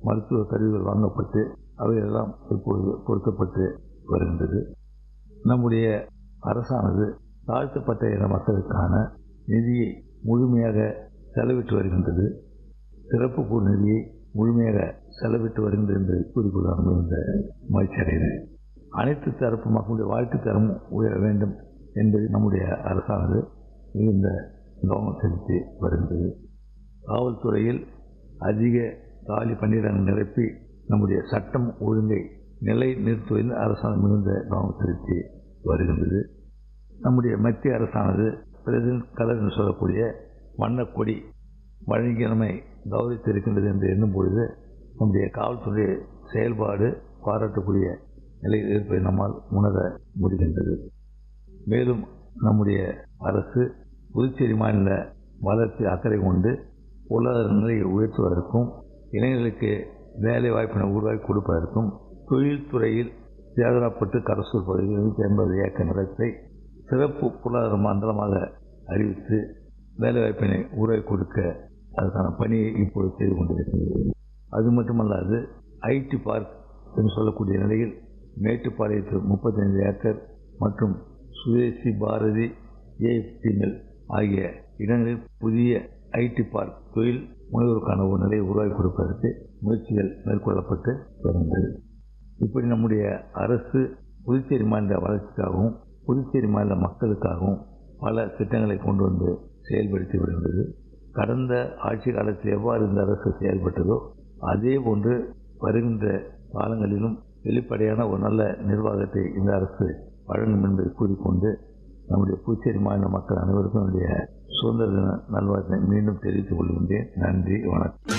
மருத்துவ கருவிகள் வாங்கப்பட்டு அவையெல்லாம் இப்பொழுது பொருத்தப்பட்டு வருகின்றது நம்முடைய அரசானது தாழ்த்தப்பட்ட இன மக்களுக்கான நிதியை முழுமையாக செலவிட்டு வருகின்றது சிறப்பு கூறு நிதியை முழுமையாக செலவிட்டு வருகின்றது என்று கூறிக்கொள்ள இந்த மகிழ்ச்சி அடைகிறேன் அனைத்து தரப்பு மக்களுடைய வாழ்க்கை தரமும் உயர வேண்டும் என்பது நம்முடைய அரசானது மிகுந்த கவனம் செலுத்தி வருகின்றது காவல்துறையில் அதிக காலி பணியிடங்கள் நிரப்பி நம்முடைய சட்டம் ஒழுங்கை நிலை நிறுத்துவதில் அரசாங்கம் மிகுந்த கவனம் செலுத்தி வருகின்றது நம்முடைய மத்திய அரசானது பிரசிடென்ட் கலர் என்று சொல்லக்கூடிய வண்ணக்கொடி வழங்கி நம்மை கௌரவித்திருக்கின்றது என்று எண்ணும் பொழுது நம்முடைய காவல்துறை செயல்பாடு பாராட்டக்கூடிய நிலையில் இருப்பதை நம்மால் உணர முடிகின்றது மேலும் நம்முடைய அரசு புதுச்சேரி மாநில வளர்ச்சி அக்கறை கொண்டு பொருளாதார நிலையை உயர்த்துவதற்கும் இளைஞர்களுக்கு வேலை வாய்ப்பினை உருவாக்கி கொடுப்பதற்கும் தொழில்துறையில் சேதனப்பட்டு கரசூர் பகுதியில் நூற்றி ஐம்பது ஏக்கர் நிலத்தை சிறப்பு பொருளாதார மண்டலமாக அறிவித்து வேலைவாய்ப்பினை உருவாக்கி கொடுக்க அதற்கான பணியை இப்பொழுது செய்து கொண்டிருக்கிறது அது மட்டுமல்லாது ஐடி பார்க் என்று சொல்லக்கூடிய நிலையில் மேட்டுப்பாளையத்தில் முப்பத்தைந்து ஏக்கர் மற்றும் சுதேசி பாரதி ஏஎஃப்டி மில் ஆகிய இடங்களில் புதிய ஐடி பார்க் தொழில் முனைவோருக்கான ஒரு நிலையை உருவாக்கி கொடுப்பதற்கு முயற்சிகள் மேற்கொள்ளப்பட்டு வருகிறது இப்படி நம்முடைய அரசு புதுச்சேரி மாநில வளர்ச்சிக்காகவும் புதுச்சேரி மாநில மக்களுக்காகவும் பல திட்டங்களை கொண்டு வந்து செயல்படுத்தி வருகின்றது கடந்த ஆட்சி காலத்தில் எவ்வாறு இந்த அரசு செயல்பட்டதோ அதே போன்று வருகின்ற காலங்களிலும் வெளிப்படையான ஒரு நல்ல நிர்வாகத்தை இந்த அரசு வழங்கும் என்பதை கூறிக்கொண்டு நம்முடைய புதுச்சேரி மாநில மக்கள் அனைவருக்கும் என்னுடைய சுதந்திர தின நல்வாழ்த்தை மீண்டும் தெரிவித்துக் கொள்கின்றேன் நன்றி வணக்கம்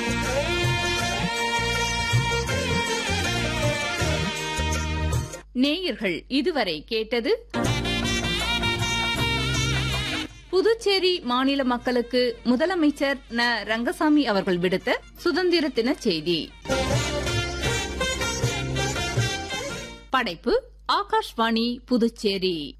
நேயர்கள் இதுவரை கேட்டது புதுச்சேரி மாநில மக்களுக்கு முதலமைச்சர் ந ரங்கசாமி அவர்கள் விடுத்த சுதந்திர தின செய்தி படைப்பு ஆகாஷ்வாணி புதுச்சேரி